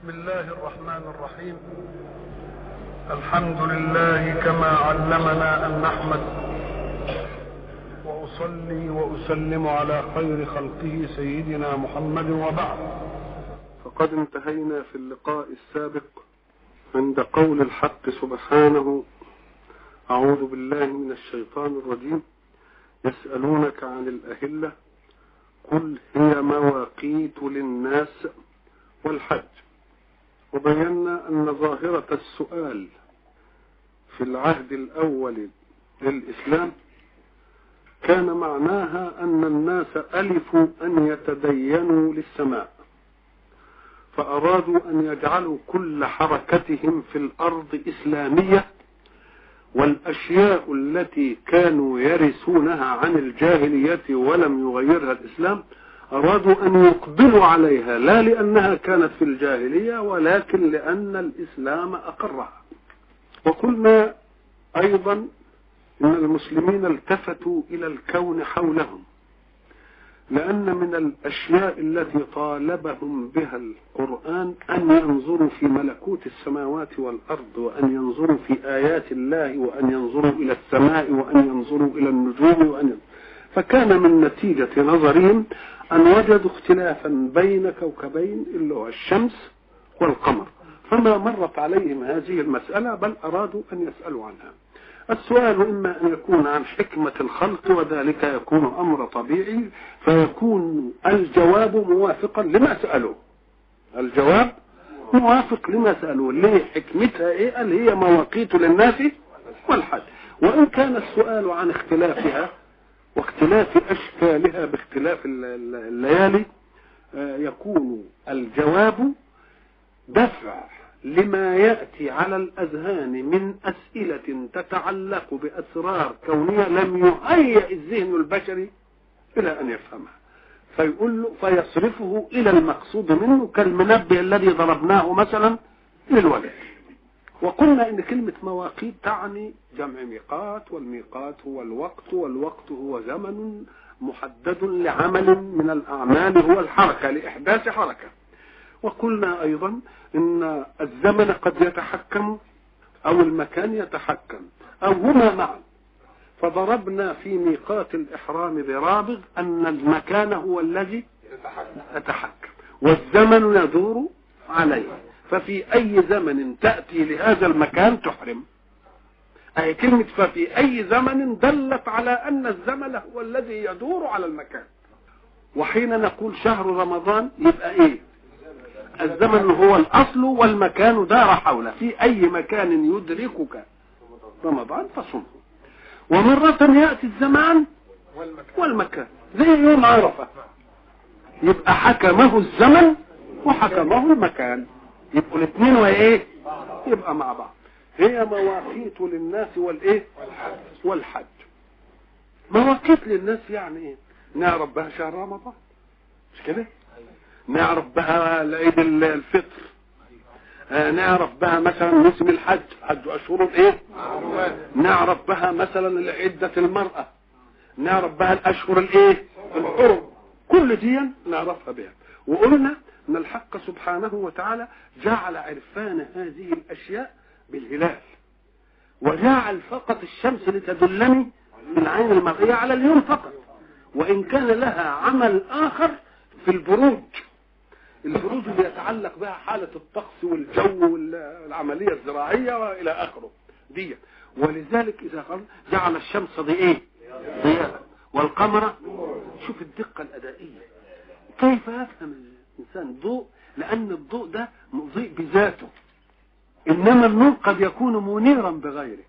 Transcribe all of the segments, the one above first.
بسم الله الرحمن الرحيم الحمد لله كما علمنا ان نحمد واصلي واسلم على خير خلقه سيدنا محمد وبعد فقد انتهينا في اللقاء السابق عند قول الحق سبحانه اعوذ بالله من الشيطان الرجيم يسالونك عن الاهله قل هي مواقيت للناس والحج وبينا أن ظاهرة السؤال في العهد الأول للإسلام كان معناها أن الناس ألفوا أن يتدينوا للسماء فأرادوا أن يجعلوا كل حركتهم في الأرض إسلامية والأشياء التي كانوا يرثونها عن الجاهلية ولم يغيرها الإسلام أرادوا أن يقبلوا عليها لا لأنها كانت في الجاهلية ولكن لأن الإسلام أقرها وقلنا أيضا إن المسلمين التفتوا إلى الكون حولهم لأن من الأشياء التي طالبهم بها القرآن أن ينظروا في ملكوت السماوات والأرض وأن ينظروا في آيات الله وأن ينظروا إلى السماء وأن ينظروا إلى النجوم وأن فكان من نتيجة نظرهم أن وجدوا اختلافا بين كوكبين اللي هو الشمس والقمر فما مرت عليهم هذه المسألة بل أرادوا أن يسألوا عنها السؤال إما أن يكون عن حكمة الخلق وذلك يكون أمر طبيعي فيكون الجواب موافقا لما سألوه الجواب موافق لما سألوه ليه حكمتها إيه قال هي مواقيت للناس والحج وإن كان السؤال عن اختلافها واختلاف أشكالها باختلاف الليالي يكون الجواب دفع لما يأتي على الأذهان من أسئلة تتعلق بأسرار كونية لم يهيئ الذهن البشري إلى أن يفهمها فيقول له فيصرفه إلى المقصود منه كالمنبه الذي ضربناه مثلا للولد وقلنا ان كلمة مواقيت تعني جمع ميقات والميقات هو الوقت والوقت هو زمن محدد لعمل من الاعمال هو الحركة لاحداث حركة وقلنا ايضا ان الزمن قد يتحكم او المكان يتحكم او هما معا فضربنا في ميقات الاحرام برابغ ان المكان هو الذي يتحكم والزمن يدور عليه ففي أي زمن تأتي لهذا المكان تحرم أي كلمة ففي أي زمن دلت على أن الزمن هو الذي يدور على المكان وحين نقول شهر رمضان يبقى إيه الزمن هو الأصل والمكان دار حوله في أي مكان يدركك رمضان فصمه ومرة يأتي الزمان والمكان زي يوم عرفة يبقى حكمه الزمن وحكمه المكان يبقوا الاثنين وايه يبقى مع بعض هي مواقيت للناس والايه والحج مواقيت للناس يعني ايه نعرف بها شهر رمضان مش كده نعرف بها العيد الفطر آه نعرف بها مثلا موسم الحج حج اشهر ايه نعرف بها مثلا عدة المرأة نعرف بها الاشهر الايه الحرم كل دي نعرفها بها وقلنا ان الحق سبحانه وتعالى جعل عرفان هذه الاشياء بالهلال وجعل فقط الشمس لتدلني بالعين المرئية على اليوم فقط وان كان لها عمل اخر في البروج البروج اللي يتعلق بها حالة الطقس والجو والعملية الزراعية والى اخره دي ولذلك اذا قال جعل الشمس دي ايه ضياء والقمر شوف الدقة الادائية كيف يفهم الإنسان ضوء لأن الضوء ده مضيء بذاته إنما النور قد يكون منيرا بغيره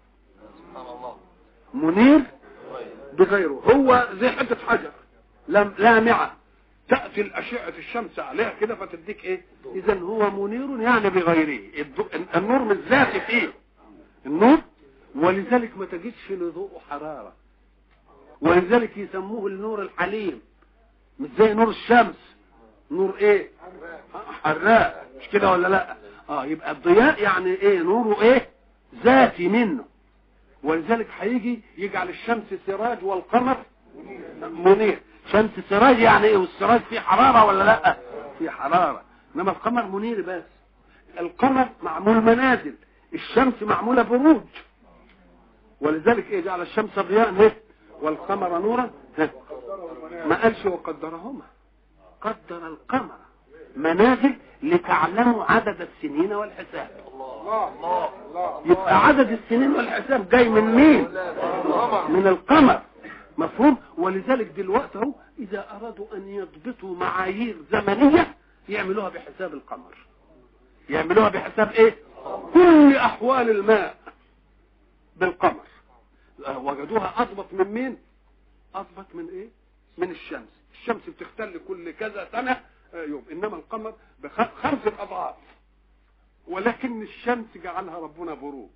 منير بغيره هو زي حتة حجر لامعة تأتي الأشعة الشمس عليها كده فتديك إيه إذا هو منير يعني بغيره النور مش ذاتي فيه النور ولذلك ما تجدش لضوء حرارة ولذلك يسموه النور الحليم مش زي نور الشمس نور ايه حراق مش كده ولا لا اه يبقى الضياء يعني ايه نوره ايه ذاتي منه ولذلك هيجي يجعل الشمس سراج والقمر منير شمس سراج يعني ايه والسراج فيه حرارة ولا لا فيه حرارة انما القمر منير بس القمر معمول منازل الشمس معمولة بروج ولذلك ايه جعل الشمس ضياء ايه والقمر نورا إيه؟ ما قالش وقدرهما قدر القمر منازل لتعلموا عدد السنين والحساب يبقى عدد السنين والحساب جاي من مين من القمر مفهوم ولذلك دلوقتي اهو اذا ارادوا ان يضبطوا معايير زمنيه يعملوها بحساب القمر يعملوها بحساب ايه كل احوال الماء بالقمر وجدوها اضبط من مين اضبط من ايه من الشمس الشمس بتختل كل كذا سنه يوم انما القمر بخمسه اضعاف ولكن الشمس جعلها ربنا بروج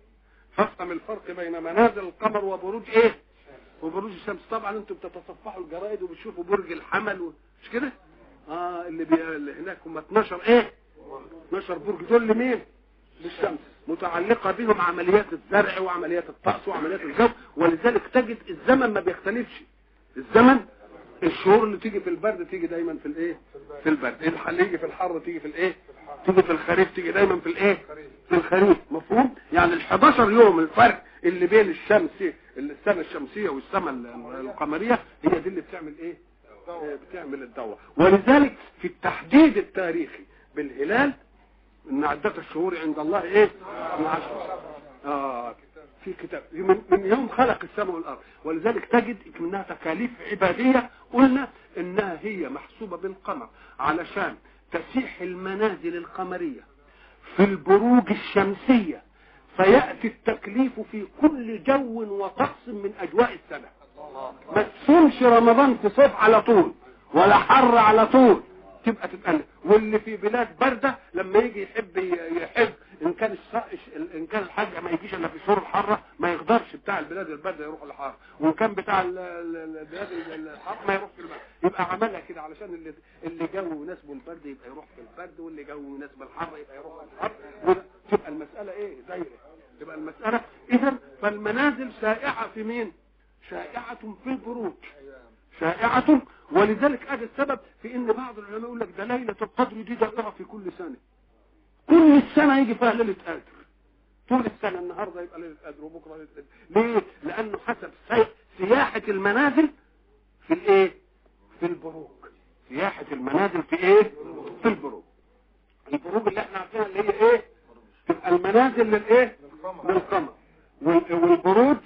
فافهم الفرق بين منازل القمر وبروج ايه وبروج الشمس طبعا انتم بتتصفحوا الجرائد وبتشوفوا برج الحمل و... مش كده اه اللي, بي... اللي هناك هم 12 ايه 12 برج دول لمين للشمس متعلقة بهم عمليات الزرع وعمليات الطقس وعمليات الجو ولذلك تجد الزمن ما بيختلفش الزمن الشهور اللي تيجي في البرد تيجي دايما في الايه في البرد اللي يجي في الحر تيجي في الايه تيجي في الخريف تيجي دايما في الايه في الخريف مفهوم يعني ال 11 يوم الفرق اللي بين الشمس السنه الشمسيه والسنه القمريه هي دي اللي بتعمل ايه بتعمل الدورة ولذلك في التحديد التاريخي بالهلال ان عدة الشهور عند الله ايه عشر آه في كتاب من, من يوم خلق السماء والارض ولذلك تجد منها تكاليف عبادية قلنا انها هي محسوبة بالقمر علشان تسيح المنازل القمرية في البروج الشمسية فيأتي التكليف في كل جو وطقس من اجواء السنة ما تصومش رمضان في صيف على طول ولا حر على طول تبقى تتقلب واللي في بلاد باردة لما يجي يحب يحب ان كان الصائش ان كان الحاج ما يجيش الا في الشهور الحاره ما يقدرش بتاع البلاد البارده يروح الحار وان كان بتاع البلاد الحار ما يروح في البرد يبقى عملها كده علشان اللي اللي جو يناسبه البرد يبقى يروح في البرد واللي جو يناسبه الحر يبقى يروح في الحر تبقى المساله ايه دايره تبقى المساله اذا فالمنازل شائعه في مين شائعه في البروج شائعة ولذلك هذا السبب في ان بعض العلماء يقول لك ده ليلة القدر دي دائرة في كل سنة كل السنة يجي فيها ليلة قدر طول السنة النهاردة يبقى ليلة قدر وبكرة ليلة قدر ليه؟ لأنه حسب سياحة المنازل في الايه؟ في البروج سياحة المنازل في ايه؟ في البروج البروج اللي احنا عارفينها اللي هي ايه؟ تبقى المنازل للايه؟ للقمر والبروج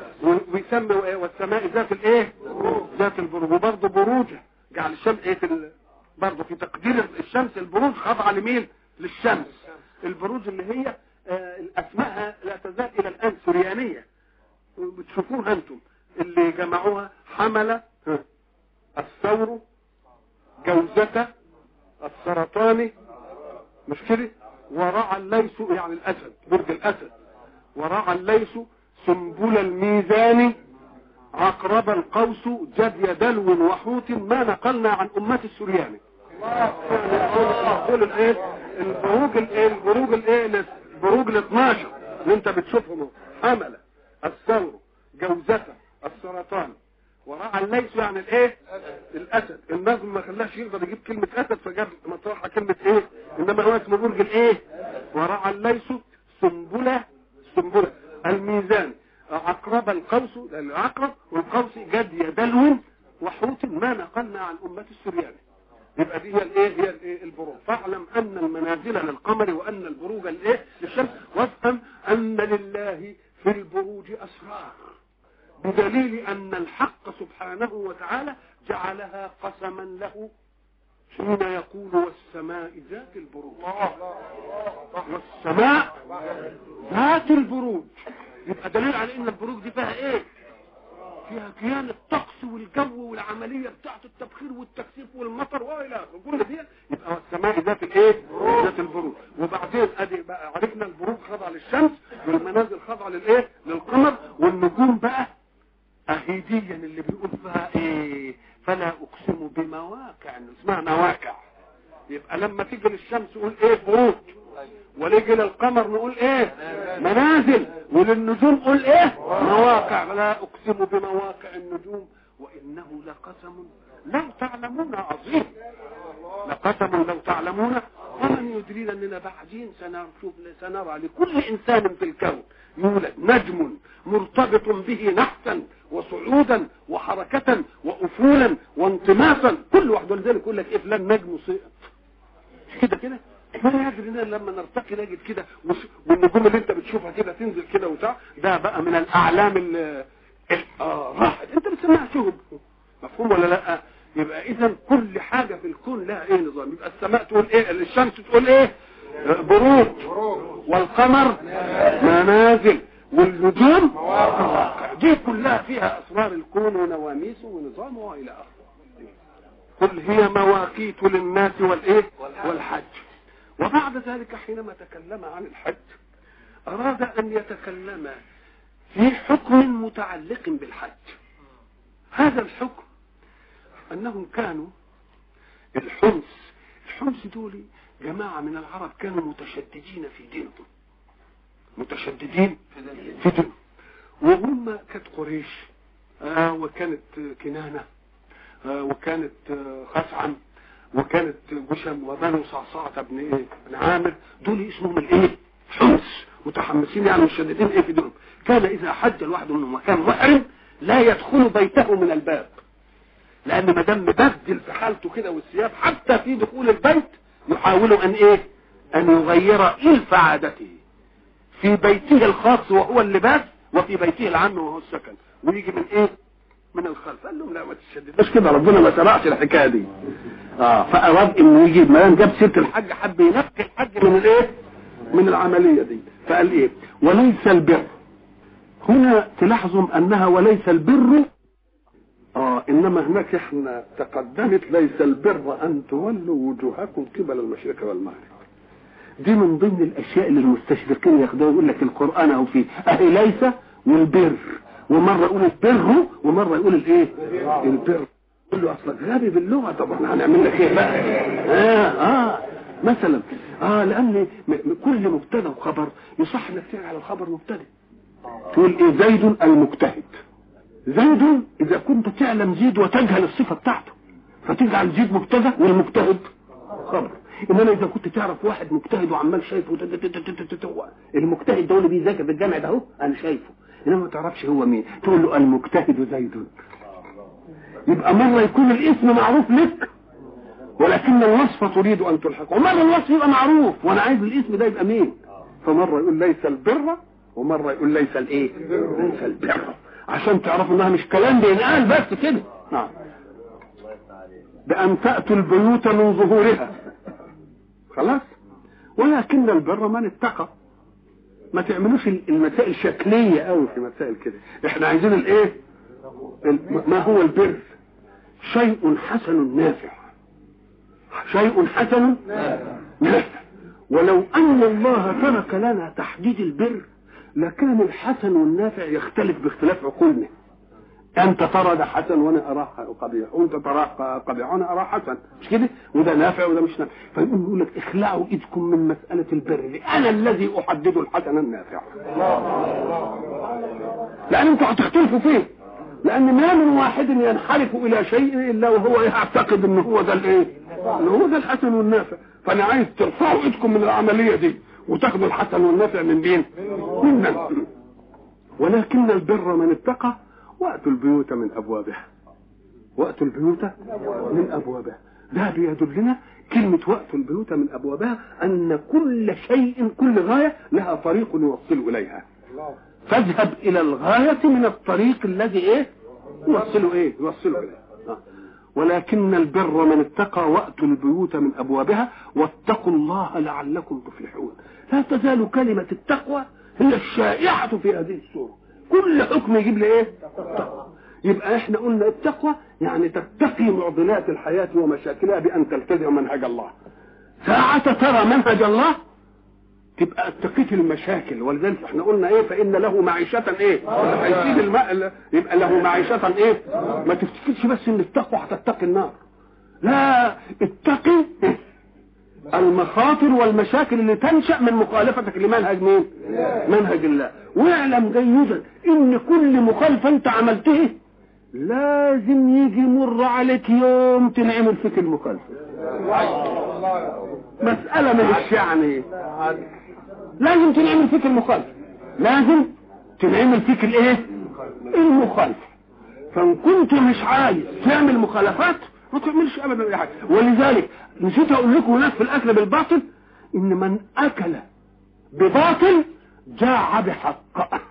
ويسمى والسماء ذات الايه ذات البروج وبرضه بروجه جعل الشمس ايه في ال... برضه في تقدير الشمس البروج خاضعه لمين للشمس البروج اللي هي آه اسمائها لا تزال الى الان سريانيه بتشوفوها انتم اللي جمعوها حمل الثور جوزة السرطاني مش كده ورعى الليث يعني الاسد برج الاسد ورعى الليث سنبل الميزان عقرب القوس جدي دلو وحوت ما نقلنا عن أمة السرياني يقول الايه البروج الايه البروج الايه البروج ال 12 اللي انت بتشوفهم حملة الثور جوزة السرطان ورعى الليث يعني الايه الاسد النظم ما خلاش يقدر يجيب كلمة اسد فجاب مطرحها كلمة ايه انما هو اسمه برج الايه ورعى الليث سنبلة سنبلة الميزان عقرب القوس العقرب والقوس جدي دلو وحوت ما نقلنا عن أمة السريان يبقى دي هي الايه هي الايه البروج فاعلم ان المنازل للقمر وان البروج الايه للشمس وافهم ان لله في البروج اسرار بدليل ان الحق سبحانه وتعالى جعلها قسما له حين يقول والسماء ذات البروج والسماء ذات البروج يبقى دليل على ان البروج دي فيها ايه فيها كيان الطقس والجو والعملية بتاعت التبخير والتكثيف والمطر والى اخره كل دي يبقى والسماء ذات الايه ذات البروج وبعدين ادي بقى عرفنا البروج خاضعه للشمس والمنازل خاضعه للايه للقمر والنجوم بقى اهيديا اللي بيقول فيها ايه فلا اقسم بمواقع اسمها مواقع يبقى لما تيجي للشمس نقول ايه بروج ونيجي للقمر نقول ايه منازل وللنجوم قول ايه مواقع لا اقسم بمواقع النجوم وانه لقسم لو تعلمون عظيم لقسم لو تعلمون ومن لنا اننا بعدين سنشوف سنرى لكل انسان في الكون يولد نجم مرتبط به نحتا وصعودا وحركة وافولا وانطماسا كل واحد ولذلك يقول لك ايه فلان نجم سقط كده كده ما يدري لنا لما نرتقي نجد كده والنجوم اللي انت بتشوفها كده تنزل كده وبتاع ده بقى من الاعلام اللي اه راحت انت بتسمعها شهب مفهوم ولا لا يبقى اذا كل حاجه في الكون لها ايه نظام يبقى السماء تقول ايه الشمس تقول ايه بروج والقمر منازل والنجوم مواقع دي كلها فيها اسرار الكون ونواميسه ونظامه والى اخره قل هي مواقيت للناس والايه والحج وبعد ذلك حينما تكلم عن الحج اراد ان يتكلم في حكم متعلق بالحج هذا الحكم انهم كانوا الحمص الحمص دول جماعة من العرب كانوا متشددين في دينهم متشددين في دينهم وهم كانت قريش آه وكانت كنانة آه وكانت آه خسعم وكانت جشم وبنو صعصعة بن ايه بن عامر دول اسمهم الايه حمص متحمسين يعني مشددين ايه في دينهم كان اذا حج الواحد منهم وكان محرم لا يدخل بيته من الباب لان ما دام مبدل في حالته كده والثياب حتى في دخول البيت يحاول ان ايه ان يغير الف عادته في بيته الخاص وهو اللباس وفي بيته العام وهو السكن ويجي من ايه من الخلف قال لهم لا ما تشددش كده ربنا ما سمعش الحكايه دي اه فاراد انه يجي ما دام جاب سيره الحج حب ينقي الحج من الايه من العمليه دي فقال ايه وليس البر هنا تلاحظوا انها وليس البر اه انما هناك احنا تقدمت ليس البر ان تولوا وجوهكم قبل المشرق والمغرب دي من ضمن الاشياء اللي المستشرقين ياخدوها يقول لك القران اهو فيه اهي ليس والبر ومره يقول البر ومره يقول الايه البر يقول له اصلك غبي باللغه طبعا هنعمل لك ايه بقى اه اه مثلا اه لان كل مبتدا وخبر يصح انك تيجي على الخبر مبتدا تقول ايه زيد المجتهد زيد اذا كنت تعلم زيد وتجهل الصفه بتاعته فتجعل زيد مبتدا والمجتهد خبر انما اذا كنت تعرف واحد مجتهد وعمال شايفه المجتهد ده اللي بيذاكر في الجامع ده اهو انا شايفه انما ما تعرفش هو مين تقول له المجتهد زيد يبقى مره يكون الاسم معروف لك ولكن الوصف تريد ان تلحقه ومره الوصف يبقى معروف وانا عايز الاسم ده يبقى مين فمره يقول ليس البر ومره يقول ليس الايه ليس البر عشان تعرفوا انها مش كلام بينقال بس كده نعم بأن تأتوا البيوت من ظهورها خلاص ولكن البر من اتقى ما تعملوش المسائل شكلية قوي في مسائل كده احنا عايزين الايه ما هو البر شيء حسن نافع شيء حسن نافع ولو ان الله ترك لنا تحديد البر لكان الحسن والنافع يختلف باختلاف عقولنا انت ترى ده حسن وانا اراه قبيح وانت تراه قبيح وانا اراه حسن مش كده وده نافع وده مش نافع فيقول يقول لك اخلعوا ايدكم من مساله البر انا الذي احدد الحسن النافع لان انتوا هتختلفوا فيه لان ما من واحد ينحرف الى شيء الا وهو يعتقد ان هو ده الايه ان هو ده الحسن والنافع فانا عايز ترفعوا ايدكم من العمليه دي وتاخدوا الحسن والنافع من مين منا ولكن البر من اتقى واتوا البيوت من ابوابها واتوا البيوت من ابوابها ده بيدلنا كلمة وقت البيوت من أبوابها أن كل شيء كل غاية لها طريق يوصل إليها فاذهب إلى الغاية من الطريق الذي إيه يوصل إيه يوصل إليه ولكن البر من اتقى واتوا البيوت من ابوابها واتقوا الله لعلكم تفلحون لا تزال كلمه التقوى هي الشائعه في هذه السوره كل حكم يجيب لي ايه التقوى يبقى احنا قلنا التقوى يعني تتقي معضلات الحياه ومشاكلها بان تلتزم منهج الله ساعة ترى منهج الله تبقى اتقيت المشاكل ولذلك احنا قلنا ايه فان له معيشة ايه هيسيب الماء يبقى له معيشة ايه ما تفتكرش بس ان التقوى هتتقي النار لا اتقي المخاطر والمشاكل اللي تنشأ من مخالفتك لمنهج مين منهج الله واعلم جيدا ان كل مخالفة انت عملته لازم يجي مر عليك يوم تنعمل فيك المخالفة مسألة مش يعني لازم تنعمل فيك المخالفة لازم تنعمل فيك الايه المخالفة فان كنت مش عايز تعمل مخالفات ما تعملش ابدا اي حاجه ولذلك نسيت اقول لكم هناك في الاكل بالباطل ان من اكل بباطل جاع بحق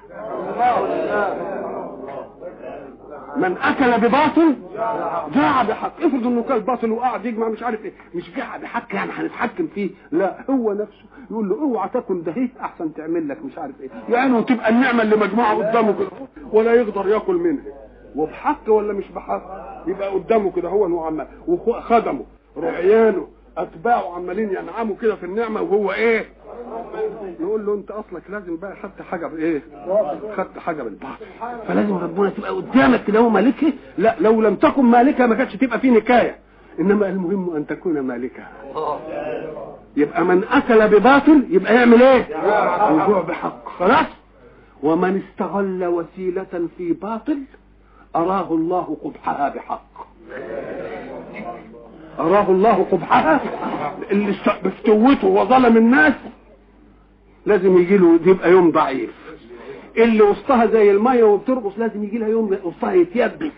من اكل بباطل جاع بحق افرض انه كان باطل وقعد يجمع مش عارف ايه مش جاع بحق يعني هنتحكم فيه لا هو نفسه يقول له اوعى تاكل دهيت احسن تعمل لك مش عارف ايه يعني وتبقى النعمه اللي مجموعه قدامه كده ولا يقدر ياكل منها وبحق ولا مش بحق يبقى قدامه كده هو هو عمال وخدمه رعيانه اتباعه عمالين ينعموا كده في النعمه وهو ايه يقول له انت اصلك لازم بقى خدت حاجه بايه خدت حاجه بالباطل فلازم ربنا تبقى قدامك كده هو مالكه لا لو لم تكن مالكه ما كانتش تبقى في نكايه انما المهم ان تكون مالكه يبقى من اكل بباطل يبقى يعمل ايه رجوع بحق خلاص ومن استغل وسيله في باطل اراه الله قبحها بحق أراه الله قبحها اللي بفتوته وظلم الناس لازم يجي له يبقى يوم ضعيف اللي وسطها زي الميه وبترقص لازم يجي لها يوم وسطها يتيبس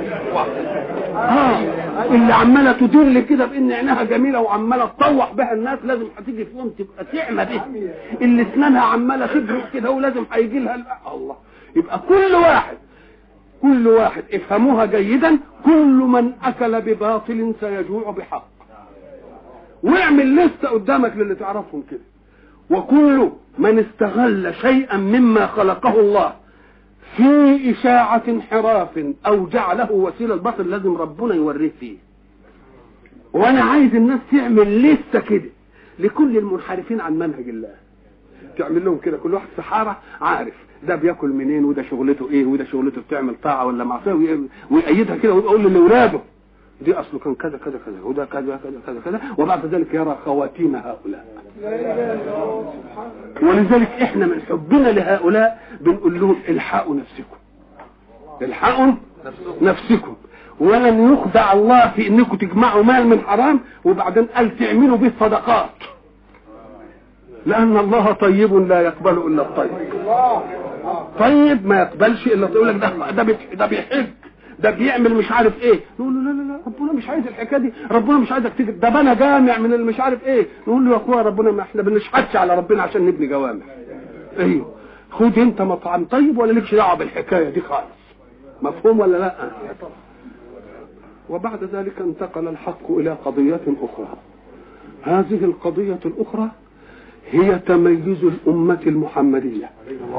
اه اللي عماله تدل كده بان عينها جميله وعماله تطوح بها الناس لازم هتيجي في يوم تبقى تعمى بها اللي اسنانها عماله تبرق كده ولازم هيجي لها الله يبقى كل واحد كل واحد افهموها جيدا كل من اكل بباطل سيجوع بحق واعمل لسه قدامك للي تعرفهم كده وكل من استغل شيئا مما خلقه الله في إشاعة انحراف أو جعله وسيلة الباطل لازم ربنا يوريه فيه وأنا عايز الناس تعمل لسه كده لكل المنحرفين عن منهج الله تعمل لهم كده كل واحد في حارة عارف ده بياكل منين وده شغلته ايه وده شغلته بتعمل طاعه ولا معصيه ويأيدها كده ويقول لاولاده دي اصله كان كذا كذا كذا وده كذا كذا كذا كذا وبعد ذلك يرى خواتيم هؤلاء ولذلك احنا من حبنا لهؤلاء بنقول لهم الحقوا نفسكم الحقوا نفسكم ولن يخدع الله في انكم تجمعوا مال من حرام وبعدين قال تعملوا به صدقات لان الله طيب لا يقبل الا الطيب طيب ما يقبلش الا يقول لك ده ده ده بيحج ده بيعمل مش عارف ايه نقول له لا لا لا ربنا مش عايز الحكايه دي ربنا مش عايزك تيجي ده بنى جامع من اللي مش عارف ايه نقول له يا اخويا ربنا ما احنا بنشحتش على ربنا عشان نبني جوامع ايوه خد انت مطعم طيب ولا لكش دعوه بالحكايه دي خالص مفهوم ولا لا وبعد ذلك انتقل الحق الى قضيه اخرى هذه القضيه الاخرى هي تميز الامه المحمديه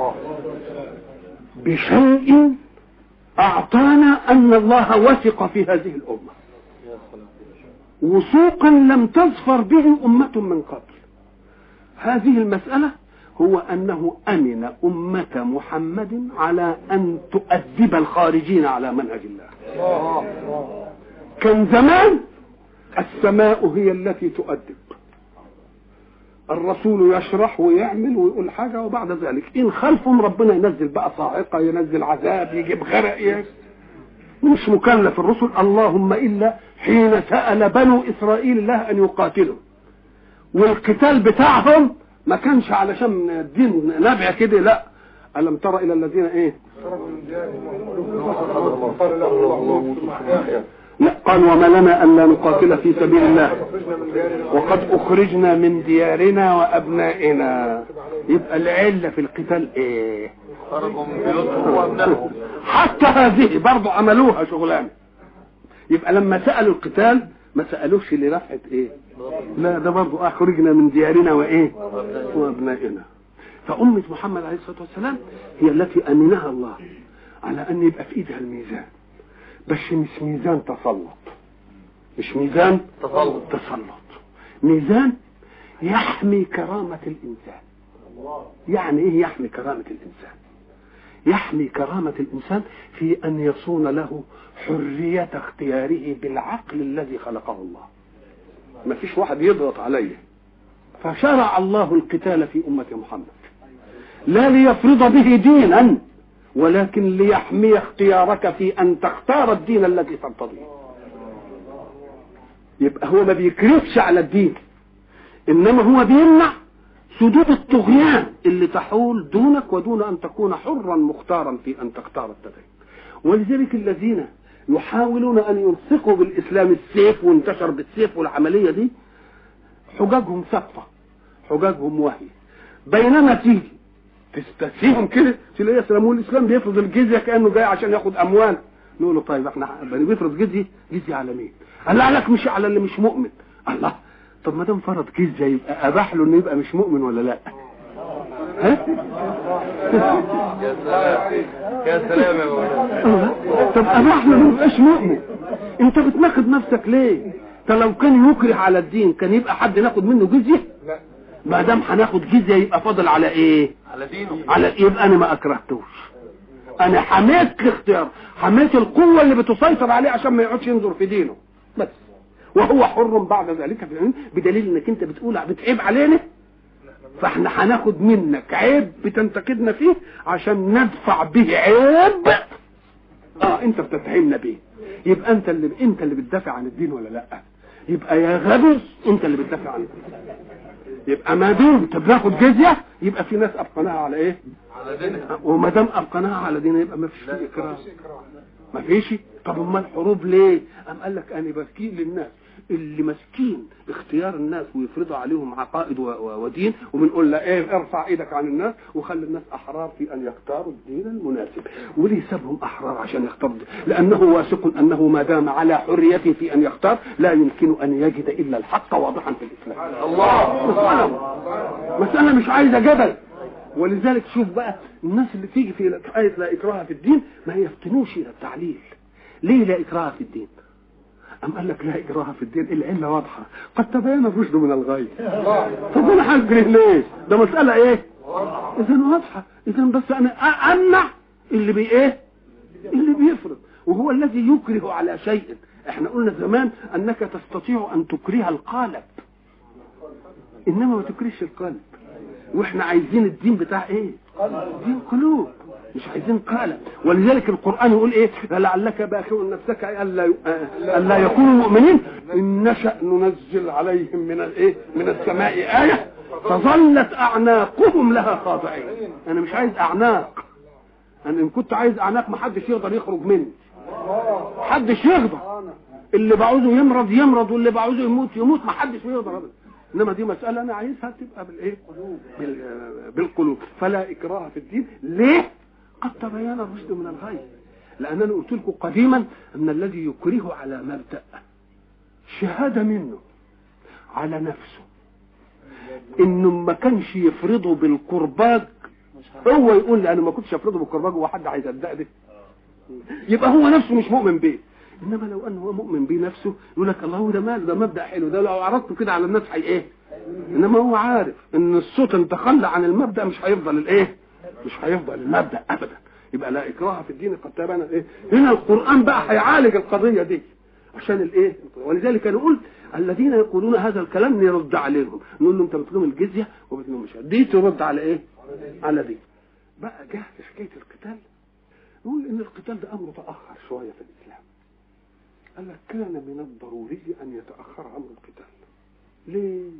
بشيء أعطانا أن الله وثق في هذه الأمة وثوقا لم تظفر به أمة من قبل هذه المسألة هو أنه أمن أمة محمد على أن تؤدب الخارجين على منهج الله كان زمان السماء هي التي تؤدب الرسول يشرح ويعمل ويقول حاجة وبعد ذلك إن خلفهم ربنا ينزل بقى صاعقة ينزل عذاب يجيب غرق مش مكلف الرسل اللهم إلا حين سأل بنو إسرائيل الله أن يقاتلوا والقتال بتاعهم ما كانش علشان الدين نبع كده لا ألم تر إلى الذين إيه لا قال وما لنا ألا نقاتل في سبيل الله وقد أخرجنا من ديارنا وأبنائنا يبقى العلة في القتال إيه حتى هذه برضو عملوها شغلانة يبقى لما سألوا القتال ما سألوش لرفعة إيه لا ده برضو أخرجنا من ديارنا وإيه وأبنائنا فأمة محمد عليه الصلاة والسلام هي التي أمنها الله على أن يبقى في إيدها الميزان بس مش ميزان تسلط مش ميزان تسلط تسلط ميزان يحمي كرامة الإنسان يعني إيه يحمي كرامة الإنسان يحمي كرامة الإنسان في أن يصون له حرية اختياره بالعقل الذي خلقه الله ما فيش واحد يضغط عليه فشرع الله القتال في أمة محمد لا ليفرض به دينا ولكن ليحمي اختيارك في ان تختار الدين الذي ترتضيه يبقى هو ما بيكرفش على الدين انما هو بيمنع سدود الطغيان اللي تحول دونك ودون ان تكون حرا مختارا في ان تختار التدين ولذلك الذين يحاولون ان يلصقوا بالاسلام السيف وانتشر بالسيف والعمليه دي حججهم سقطه حججهم وهي بينما تيجي تستسيهم كده تلاقي يسلمون الاسلام بيفرض الجزيه كانه جاي عشان ياخد اموال نقول له طيب احنا بنفرض جزيه جزيه على مين؟ قال لا لك مش على اللي مش مؤمن الله طب ما دام فرض جزيه يبقى اباح له انه يبقى مش مؤمن ولا لا؟ ها؟ يا سلام يا سلام يا مولانا الله. طب اباح له ما يبقاش مؤمن انت بتناقض نفسك ليه؟ ده لو كان يكره على الدين كان يبقى حد ناخد منه جزيه؟ لا ما دام هناخد جزيه يبقى فاضل على ايه؟ على دينه على يبقى انا ما اكرهتوش انا حميت الاختيار حميت القوة اللي بتسيطر عليه عشان ما يقعدش ينظر في دينه بس وهو حر بعد ذلك في العلم بدليل انك انت بتقول بتعيب علينا فاحنا هناخد منك عيب بتنتقدنا فيه عشان ندفع به عيب اه انت بتتهمنا بيه يبقى انت اللي انت اللي بتدافع عن الدين ولا لا يبقى يا غبي انت اللي بتدافع عن الدين يبقى ما دمت بناخد جزيه يبقى في ناس ابقناها على ايه على دينه وما دام ابقناها على دين يبقى ما فيش فيه اكراه ما فيش طب امال الحروب ليه ام قال لك انا بكين للناس اللي ماسكين اختيار الناس ويفرضوا عليهم عقائد و- و- ودين وبنقول له ايه ارفع ايدك عن الناس وخلي الناس احرار في ان يختاروا الدين المناسب وليه سابهم احرار عشان يختاروا الدين؟ لانه واثق انه ما دام على حريته في ان يختار لا يمكن ان يجد الا الحق واضحا في الاسلام الله مسألة مسألة مش عايزة جدل ولذلك شوف بقى الناس اللي تيجي في آية لا إكراه في الدين ما يفتنوش إلى التعليل ليه لا إكراه في الدين أم قال لك لا إكراه في الدين العلة واضحة قد تبين الرشد من الغي طب أنا هجري ليه ده مسألة إيه إذا واضحة إذا بس أنا أ- أمنع اللي بي إيه اللي بيفرض وهو الذي يكره على شيء احنا قلنا زمان انك تستطيع ان تكره القالب انما ما تكرهش القلب واحنا عايزين الدين بتاع ايه دين قلوب مش عايزين قالب ولذلك القران يقول ايه لعلك باخع نفسك الا الا يكونوا مؤمنين ان نشا ننزل عليهم من الايه من السماء ايه فظلت اعناقهم لها خاضعين انا مش عايز اعناق انا ان كنت عايز اعناق ما حدش يقدر يخرج مني حدش يقدر اللي بعوزه يمرض يمرض واللي بعوزه يموت يموت ما حدش يقدر ابدا انما دي مساله انا عايزها تبقى بالايه بال- بالقلوب فلا اكراه في الدين ليه قد تبين الرشد من الغي لان انا قلت لكم قديما ان الذي يكره على مبدا شهاده منه على نفسه انه ما كانش يفرضه بالكرباج هو يقول لي انا ما كنتش افرضه بالكرباج هو حد هيصدقني يبقى هو نفسه مش مؤمن بيه انما لو انه هو مؤمن بيه نفسه يقول لك الله ده مال ده مبدا حلو ده لو عرضته كده على الناس هي ايه انما هو عارف ان الصوت ان تخلى عن المبدا مش هيفضل الايه مش هيفضل المبدا ابدا يبقى لا اكراه في الدين قد تبين الايه هنا القران بقى هيعالج القضيه دي عشان الايه ولذلك انا قلت الذين يقولون هذا الكلام نرد عليهم نقول لهم انت بتلوم الجزيه وبتلوم مش دي ترد على ايه على دي بقى جه في حكايه القتال نقول ان القتال ده امر تاخر شويه في الاسلام قال لك كان من الضروري ان يتاخر امر القتال ليه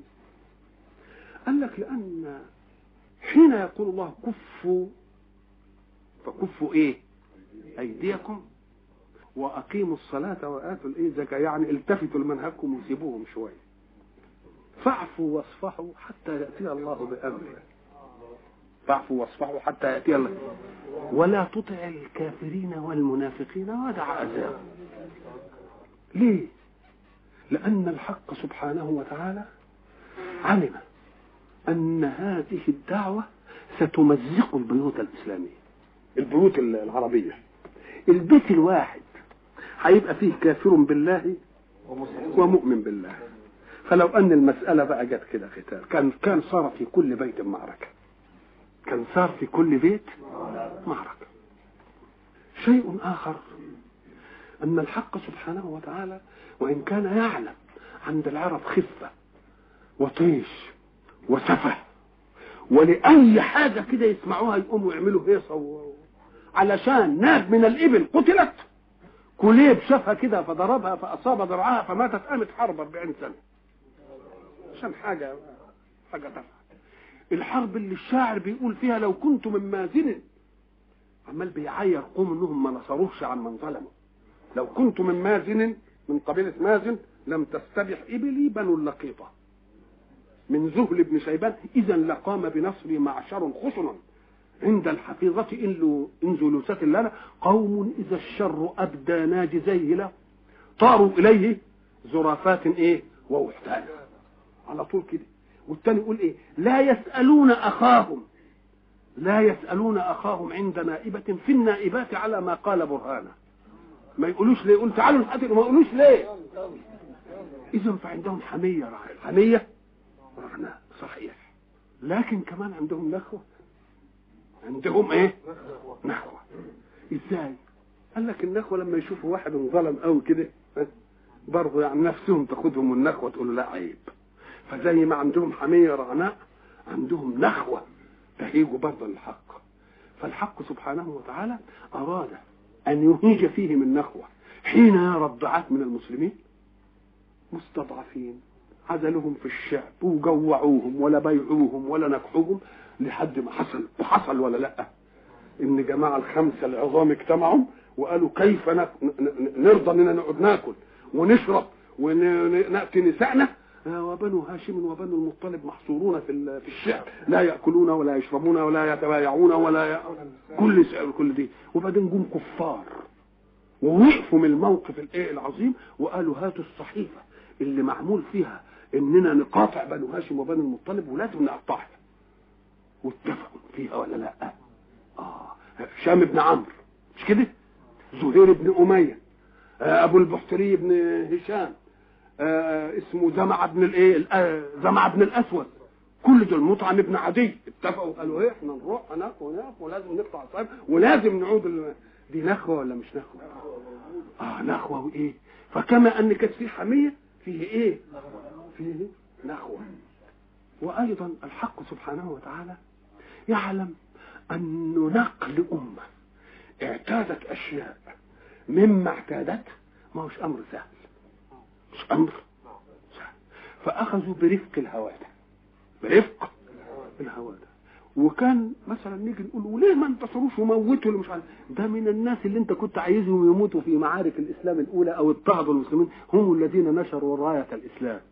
قال لك لان حين يقول الله كفوا فكفوا ايه ايديكم واقيموا الصلاه واتوا الايه زكاه يعني التفتوا لمنهجكم وسيبوهم شويه فاعفوا واصفحوا حتى ياتي الله بامره فاعفوا واصفحوا حتى ياتي الله ولا تطع الكافرين والمنافقين ودع اذاهم ليه لان الحق سبحانه وتعالى علم ان هذه الدعوه ستمزق البيوت الاسلاميه البيوت العربيه البيت الواحد هيبقى فيه كافر بالله ومؤمن بالله فلو ان المساله بقى جت كده قتال كان كان صار في كل بيت معركه كان صار في كل بيت معركه شيء اخر ان الحق سبحانه وتعالى وان كان يعلم عند العرب خفه وطيش وسفه ولاي حاجه كده يسمعوها يقوموا يعملوا هيصه و... علشان ناب من الابل قتلت كليب شافها كده فضربها فاصاب ذراعها فماتت قامت حرب 40 سنه عشان حاجه حاجه تافهه الحرب اللي الشاعر بيقول فيها لو كنت من مازن عمال بيعير قوم انهم ما نصروش عن من ظلموا لو كنت من مازن من قبيله مازن لم تستبح ابلي بنو اللقيطه من ذهل بن شيبان اذا لقام بنصري معشر خصنا عند الحفيظة إن إن زلوسة لنا قوم إذا الشر أبدى ناجزيه له طاروا إليه زرافات إيه ووحدانا على طول كده والتاني يقول إيه لا يسألون أخاهم لا يسألون أخاهم عند نائبة في النائبات على ما قال برهانا ما يقولوش ليه يقول تعالوا نحدث ما يقولوش ليه إذا فعندهم حمية رهنة حمية رهنة صحيح لكن كمان عندهم نخوة عندهم ايه نخوة ازاي قال لك النخوة لما يشوفوا واحد انظلم قوي كده برضه يعني نفسهم تاخدهم النخوة تقول له لا عيب فزي ما عندهم حمية رغناء عندهم نخوة تهيج برضه للحق فالحق سبحانه وتعالى أراد أن يهيج فيهم النخوة حين يرى الضعاف من المسلمين مستضعفين عزلوهم في الشعب وجوعوهم ولا بيعوهم ولا نكحوهم لحد ما حصل وحصل ولا لا ان جماعه الخمسه العظام اجتمعوا وقالوا كيف نرضى اننا نقعد ناكل ونشرب وناتي نسائنا وبنو هاشم وبنو المطلب محصورون في في الشعب لا ياكلون ولا يشربون ولا يتبايعون ولا ي... كل كل دي وبعدين جم كفار ووقفوا من الموقف الايه العظيم وقالوا هاتوا الصحيفه اللي معمول فيها اننا نقاطع بنو هاشم وبنو المطلب ولازم نقطعها واتفقوا فيها ولا لا اه هشام بن عمرو مش كده زهير بن اميه آه ابو البحتري بن هشام آه اسمه زمع بن الايه زمع بن الاسود كل دول مطعم ابن عدي اتفقوا قالوا ايه احنا نروح هناك وهناك ولازم نقطع الصيف ولازم نعود ال... دي نخوه ولا مش نخوه اه نخوه وايه فكما ان كانت في حميه فيه ايه فيه نخوه وايضا الحق سبحانه وتعالى يعلم أن نقل أمة اعتادت أشياء مما اعتادته ما هوش أمر سهل مش أمر سهل فأخذوا برفق الهوادة برفق الهوادة وكان مثلا نيجي نقول وليه ما انتصروش وموتوا اللي مش عارف ده من الناس اللي انت كنت عايزهم يموتوا في معارك الاسلام الاولى او اضطهدوا المسلمين هم الذين نشروا رايه الاسلام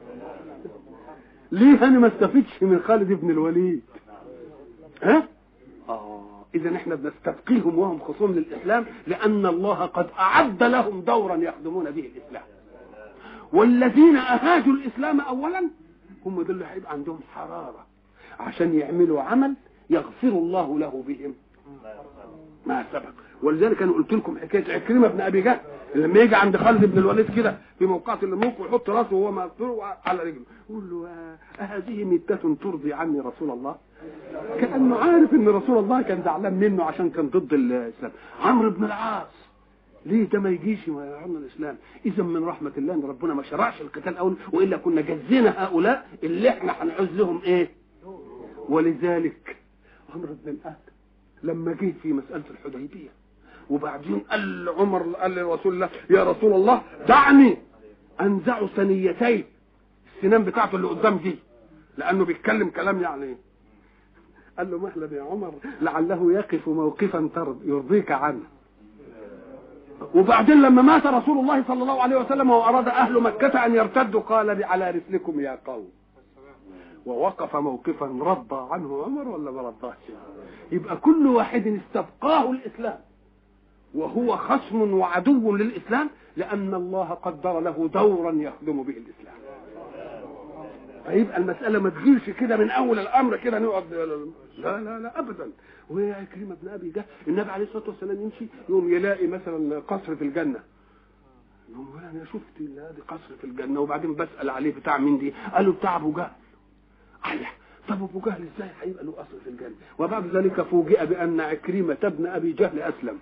ليه انا ما استفدش من خالد بن الوليد ها اه اذا احنا بنستبقيهم وهم خصوم للاسلام لان الله قد اعد لهم دورا يخدمون به الاسلام والذين اهاجوا الاسلام اولا هم دول اللي هيبقى عندهم حراره عشان يعملوا عمل يغفر الله له بهم ما سبق ولذلك انا قلت لكم حكايه عكرمه بن ابي جهل لما يجي عند خالد بن الوليد كده في موقعة الموق ويحط راسه وهو مقتول على رجله يقول له أهذه ميتة ترضي عني رسول الله كأنه عارف ان رسول الله كان زعلان منه عشان كان ضد الاسلام عمرو بن العاص ليه ده ما يجيش ما يعمل الاسلام اذا من رحمه الله ان ربنا ما شرعش القتال اول والا كنا جزينا هؤلاء اللي احنا هنعوز لهم ايه ولذلك عمرو بن العاص لما جه في مساله الحديبيه وبعدين قال عمر قال لرسول الله يا رسول الله دعني انزع ثنيتين السنان بتاعته اللي قدام دي لانه بيتكلم كلام يعني قال له مهلا يا عمر لعله يقف موقفا يرضيك عنه وبعدين لما مات رسول الله صلى الله عليه وسلم واراد اهل مكه ان يرتدوا قال على رسلكم يا قوم ووقف موقفا رضى عنه عمر ولا ما رضاش يبقى كل واحد استبقاه الاسلام وهو خصم وعدو للإسلام لأن الله قدر له دورا يخدم به الإسلام فيبقى المسألة ما تجيش كده من أول الأمر كده نقعد لا لا لا أبدا وهي عكرمة بن أبي جهل النبي عليه الصلاة والسلام يمشي يوم يلاقي مثلا قصر في الجنة يقول أنا شفت هذه قصر في الجنة وبعدين بسأل عليه بتاع مين دي قالوا بتاع أبو جهل الله طب ابو جهل ازاي هيبقى له قصر في الجنه وبعد ذلك فوجئ بان عكرمه ابن ابي جهل اسلم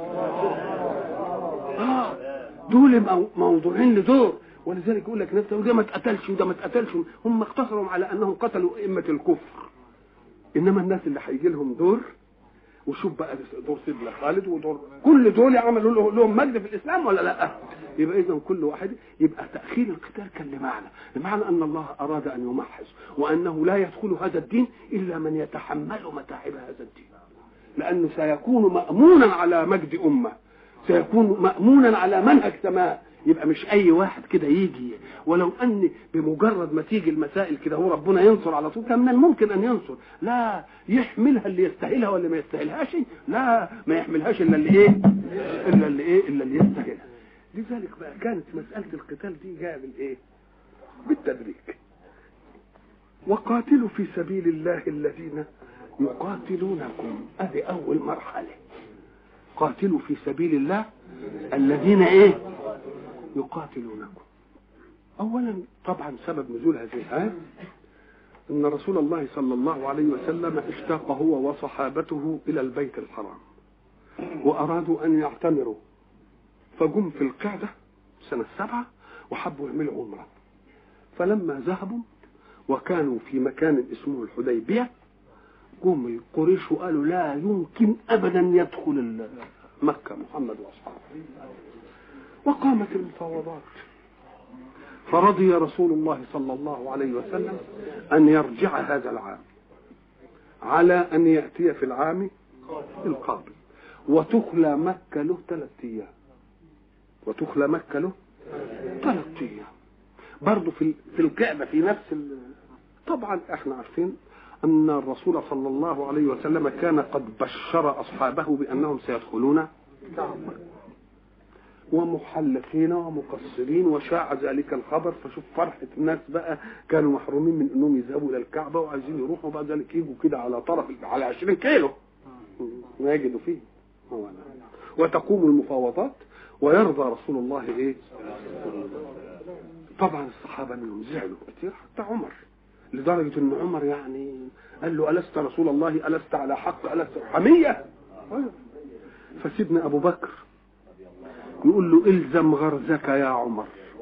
اه دول موضوعين لدور ولذلك يقول لك نفسه وده ما اتقتلش وده ما اتقتلش هم اقتصروا على انهم قتلوا ائمه الكفر انما الناس اللي هيجي لهم دور وشوف بقى دور سيدنا خالد ودور كل دول عملوا له- لهم مجد في الاسلام ولا لا؟ يبقى اذا كل واحد يبقى تاخير القتال كان لمعنى، لمعنى ان الله اراد ان يمحص وانه لا يدخل هذا الدين الا من يتحمل متاعب هذا الدين. لانه سيكون مامونا على مجد امه، سيكون مامونا على منهج سماء، يبقى مش اي واحد كده يجي ولو ان بمجرد ما تيجي المسائل كده هو ربنا ينصر على طول كان من الممكن ان ينصر لا يحملها اللي يستاهلها واللي ما يستاهلهاش لا ما يحملهاش الا اللي ايه الا اللي ايه الا اللي يستاهلها لذلك بقى كانت مساله القتال دي جايه بالايه بالتدريج وقاتلوا في سبيل الله الذين يقاتلونكم هذه اول مرحله قاتلوا في سبيل الله الذين ايه يقاتلونكم اولا طبعا سبب نزول هذه الايه ان رسول الله صلى الله عليه وسلم اشتاق هو وصحابته الى البيت الحرام وارادوا ان يعتمروا فجم في القعده سنه سبعه وحبوا يعملوا عمره فلما ذهبوا وكانوا في مكان اسمه الحديبيه قوم القريش وقالوا لا يمكن ابدا يدخل مكه محمد واصحابه وقامت المفاوضات فرضي رسول الله صلى الله عليه وسلم ان يرجع هذا العام على ان ياتي في العام القابل وتخلى مكه له ثلاث ايام وتخلى مكه له ثلاث ايام برضه في في الكعبه في نفس ال... طبعا احنا عارفين ان الرسول صلى الله عليه وسلم كان قد بشر اصحابه بانهم سيدخلون ومحلقين ومقصرين وشاع ذلك الخبر فشوف فرحة الناس بقى كانوا محرومين من انهم يذهبوا الى الكعبة وعايزين يروحوا بعد ذلك يجوا كده على طرف على 20 كيلو ما يجدوا فيه هو أنا. وتقوم المفاوضات ويرضى رسول الله ايه طبعا الصحابة منهم زعلوا كتير حتى عمر لدرجة ان عمر يعني قال له ألست رسول الله ألست على حق ألست حمية فسيدنا أبو بكر يقول له الزم غرزك يا عمر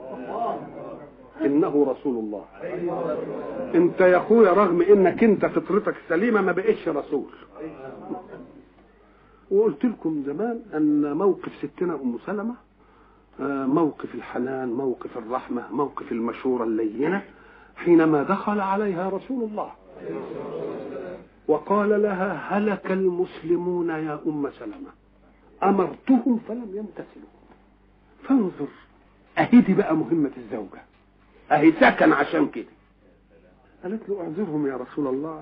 انه رسول الله انت يا اخويا رغم انك انت فطرتك سليمه ما بقتش رسول وقلت لكم زمان ان موقف ستنا ام سلمه آه، موقف الحنان موقف الرحمه موقف المشوره اللينه حينما دخل عليها رسول الله وقال لها هلك المسلمون يا ام سلمه امرتهم فلم يمتثلوا فانظر اهي دي بقى مهمة الزوجة اهي سكن عشان كده قالت له اعذرهم يا رسول الله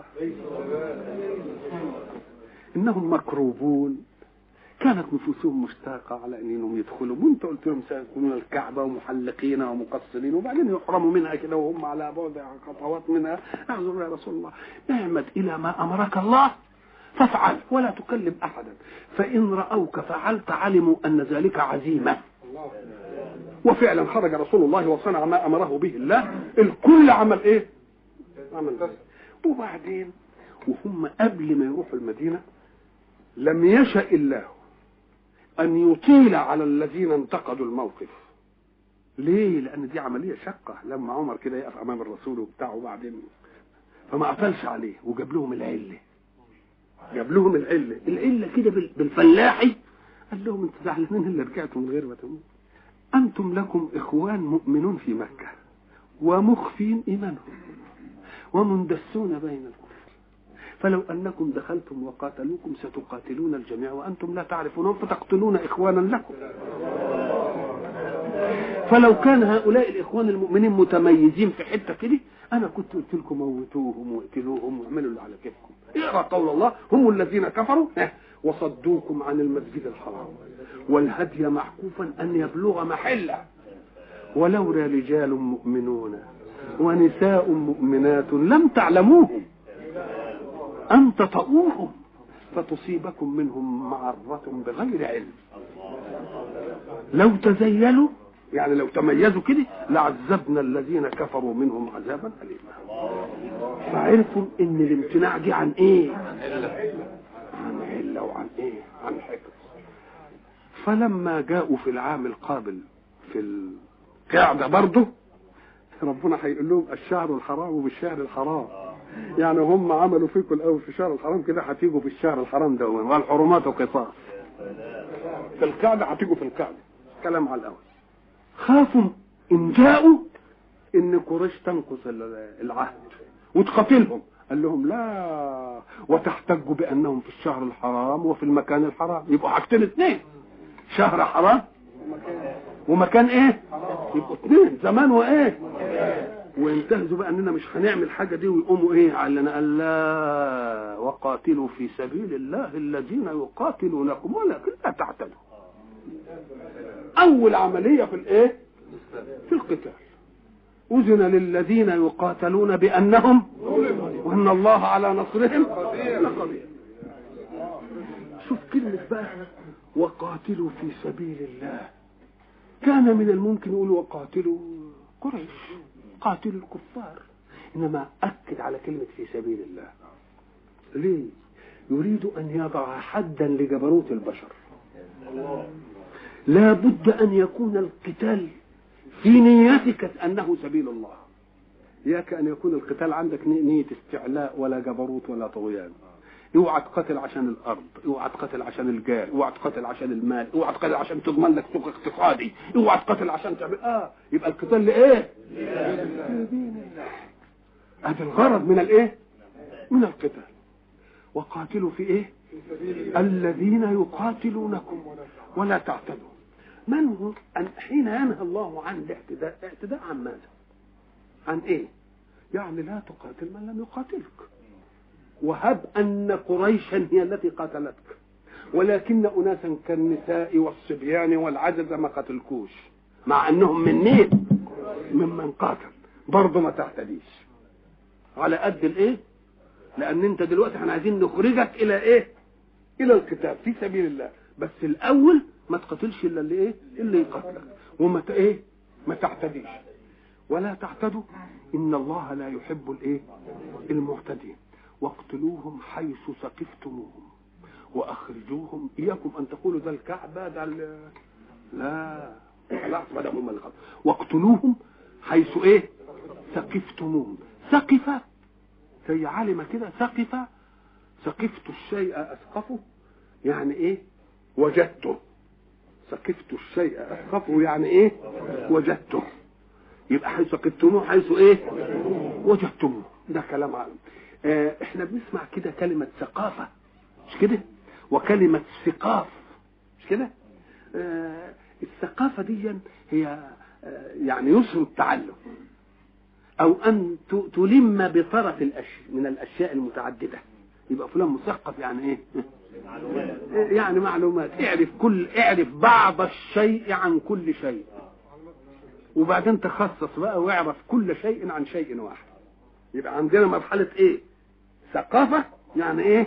انهم مكروبون كانت نفوسهم مشتاقة على انهم يدخلوا وانت قلت لهم سيكونون الكعبة ومحلقين ومقصرين وبعدين يحرموا منها كده وهم على بعد خطوات منها اعذر يا رسول الله اعمد الى ما امرك الله فافعل ولا تكلم احدا فان راوك فعلت علموا ان ذلك عزيمه وفعلا خرج رسول الله وصنع ما امره به الله الكل عمل ايه عمل بس وبعدين وهم قبل ما يروحوا المدينه لم يشأ الله ان يطيل على الذين انتقدوا الموقف ليه لان دي عمليه شقه لما عمر كده يقف امام الرسول وبتاعه وبعدين فما قفلش عليه وجاب لهم العله جاب لهم العله العله كده بال- بالفلاحي قال لهم انتوا زعلانين اللي رجعتوا من غير ما تموت انتم لكم اخوان مؤمنون في مكه ومخفين ايمانهم ومندسون بين الكفر فلو انكم دخلتم وقاتلوكم ستقاتلون الجميع وانتم لا تعرفونهم فتقتلون اخوانا لكم فلو كان هؤلاء الاخوان المؤمنين متميزين في حته كده انا كنت قلت لكم موتوهم واقتلوهم واعملوا اللي على كيفكم اقرا قول الله هم الذين كفروا ها، وصدوكم عن المسجد الحرام والهدي معكوفا ان يبلغ محله ولولا رجال مؤمنون ونساء مؤمنات لم تعلموهم أن تطؤوهم فتصيبكم منهم معرة بغير علم لو تزيلوا يعني لو تميزوا كده لعذبنا الذين كفروا منهم عذابا أليما فعرفوا ان الامتناع جه عن ايه عن علة وعن ايه عن حكم فلما جاءوا في العام القابل في القعدة برضه ربنا هيقول لهم الشهر الحرام بالشهر الحرام يعني هم عملوا فيكم الاول في الشهر الحرام كده هتيجوا في الشهر الحرام ده والحرمات قصاص في القعده هتيجوا في القعده كلام على الاول خافوا ان جاءوا ان قريش تنقص ال- العهد وتقاتلهم قال لهم لا وتحتجوا بانهم في الشهر الحرام وفي المكان الحرام يبقوا حاجتين اثنين شهر حرام ومكان ايه يبقوا اثنين زمان وايه وينتهزوا بقى اننا مش هنعمل الحاجه دي ويقوموا ايه علنا قال لا وقاتلوا في سبيل الله الذين يقاتلونكم ولكن لا تعتدوا اول عمليه في الايه في القتال أذن للذين يقاتلون بأنهم وأن الله على نصرهم لقدير شوف كلمة بقى وقاتلوا في سبيل الله كان من الممكن يقول وقاتلوا قريش قاتلوا الكفار إنما أكد على كلمة في سبيل الله ليه يريد أن يضع حدا لجبروت البشر لا بد أن يكون القتال في نيتك أنه سبيل الله إياك أن يكون القتال عندك ني- نية استعلاء ولا جبروت ولا طغيان اوعى تقاتل عشان الارض اوعى تقاتل عشان الجاه اوعى تقاتل عشان المال اوعى تقاتل عشان تضمن لك سوق اقتصادي اوعى تقاتل عشان تعمل اه يبقى القتال لايه لدين الله هذا الغرض من الايه من القتال وقاتلوا في ايه الذين يقاتلونكم ولا تعتدوا من هو أن حين ينهى الله عن الاعتداء اعتداء عن ماذا عن ايه يعني لا تقاتل من لم يقاتلك وهب أن قريشا هي التي قاتلتك ولكن أناسا كالنساء والصبيان والعجز ما قتلكوش مع أنهم من مين ممن قاتل برضه ما تعتديش على قد الايه لان انت دلوقتي احنا عايزين نخرجك الى ايه الى القتال في سبيل الله بس الاول ما تقاتلش الا اللي ايه اللي يقاتلك وما ت- ايه ما تعتديش ولا تعتدوا ان الله لا يحب الايه المعتدين واقتلوهم حيث ثقفتموهم واخرجوهم اياكم ان تقولوا ده الكعبه ده ال- لا خلاص ما هم اللي خلاص. واقتلوهم حيث ايه ثقفتموهم ثقف زي علم كده ثقف ثقفت الشيء اثقفه يعني ايه وجدته ثقفت الشيء اثقفه يعني ايه وجدته يبقى حيث ثقفتموه حيث ايه وجدتموه ده كلام عالم آه احنا بنسمع كده كلمة ثقافة مش كده وكلمة ثقاف مش كده آه الثقافة دي هي آه يعني يسر التعلم او ان ت- تلم بطرف الاشياء من الاشياء المتعدده يبقى فلان مثقف يعني ايه يعني معلومات اعرف كل اعرف بعض الشيء عن كل شيء وبعدين تخصص بقى واعرف كل شيء عن شيء واحد يبقى عندنا مرحله ايه ثقافه يعني ايه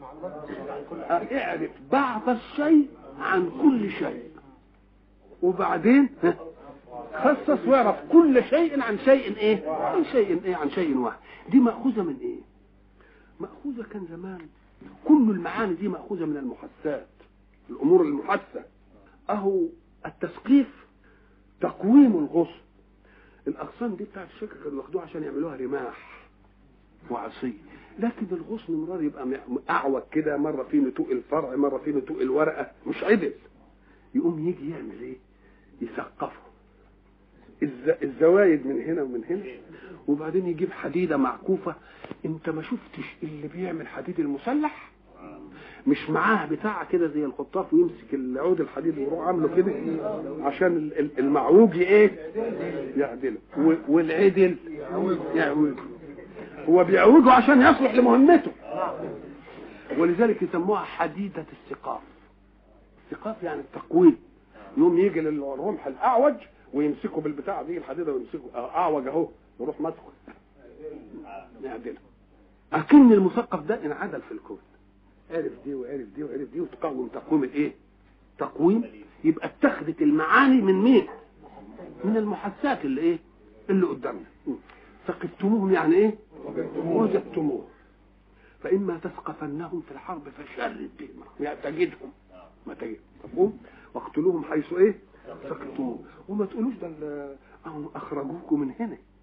اعرف بعض الشيء عن كل شيء وبعدين خصص واعرف كل شيء عن شيء ايه عن شيء ايه عن شيء واحد دي مأخوذة من ايه مأخوذة كان زمان كل المعاني دي مأخوذة من المحسات الامور المحسة اهو التثقيف تقويم الغصن الاغصان دي بتاعت الشركة كانوا ياخدوها عشان يعملوها رماح وعصي لكن الغصن مرار يبقى م- اعوج كده مرة فيه نتوء الفرع مرة فيه نتوء الورقة مش عدل يقوم يجي يعمل ايه يثقفه الز... الزوايد من هنا ومن هنا وبعدين يجيب حديده معكوفه انت ما شفتش اللي بيعمل حديد المسلح مش معاه بتاع كده زي الخطاف ويمسك العود الحديد ويروح عامله كده عشان ال- ال- المعوج ايه يعدله و- والعدل يعوج هو بيعوجه عشان يصلح لمهمته ولذلك يسموها حديده السقاف السقاف يعني التقويم يوم يجي للرمح الاعوج ويمسكه بالبتاع دي الحديده ويمسكه أه، اعوج اهو يروح ماسكه يعدله اكن المثقف ده انعدل في الكون عرف دي وعرف دي وعرف دي وتقوم تقويم الايه تقويم يبقى اتخذت المعاني من مين من المحسات اللي ايه اللي قدامنا م. ثقفتموهم يعني ايه وجدتموه فاما تثقفنهم في الحرب فشرد بهم يعني تجدهم ما تجد مفهوم واقتلوهم حيث ايه ثقفتموه وما تقولوش ده ال- أهم اخرجوكم من هنا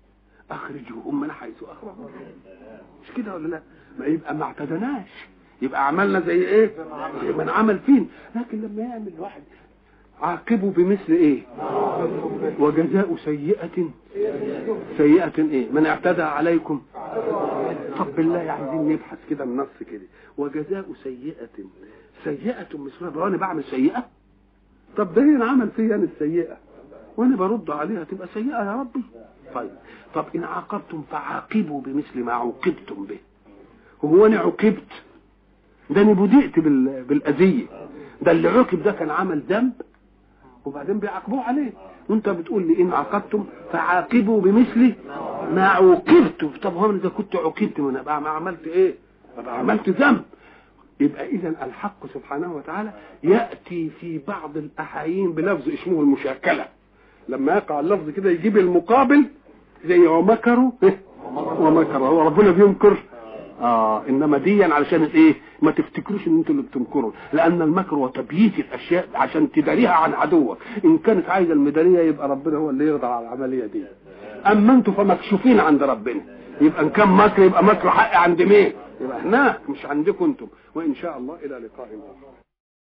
اخرجوهم من حيث اخرجوا مش كده ولا لا ما يبقى ما اعتدناش يبقى عملنا زي ايه زي من عمل فين لكن لما يعمل واحد عاقبه بمثل ايه وجزاء سيئة سيئة ايه من اعتدى عليكم طب بالله عايزين نبحث كده النص كده وجزاء سيئة سيئة مثلها ده انا بعمل سيئة طب ده هنا عمل فيا انا السيئة وانا برد عليها تبقى سيئة يا ربي طيب طب ان عاقبتم فعاقبوا بمثل ما عوقبتم به وهو انا عوقبت ده انا بدأت بال... بالاذية ده اللي عوقب ده كان عمل ذنب وبعدين بيعاقبوه عليه وانت بتقول لي ان عاقبتم فعاقبوا بمثل ما عوقبتم طب هو اذا كنت عوقبت وانا بقى ما عملت ايه بقى عملت ذنب يبقى اذا الحق سبحانه وتعالى ياتي في بعض الاحايين بلفظ اسمه المشاكله لما يقع اللفظ كده يجيب المقابل زي ومكروا ومكر هو ربنا بيمكر اه انما ديا علشان ايه ما تفتكروش ان انتوا اللي بتنكروا لان المكر وتبييت الاشياء عشان تداريها عن عدوك ان كانت عايزه الميدانيه يبقى ربنا هو اللي يقدر على العمليه دي اما انتوا فمكشوفين عند ربنا يبقى ان كان مكر يبقى مكر حق عند مين يبقى هناك مش عندكم انتم وان شاء الله الى لقاء اخر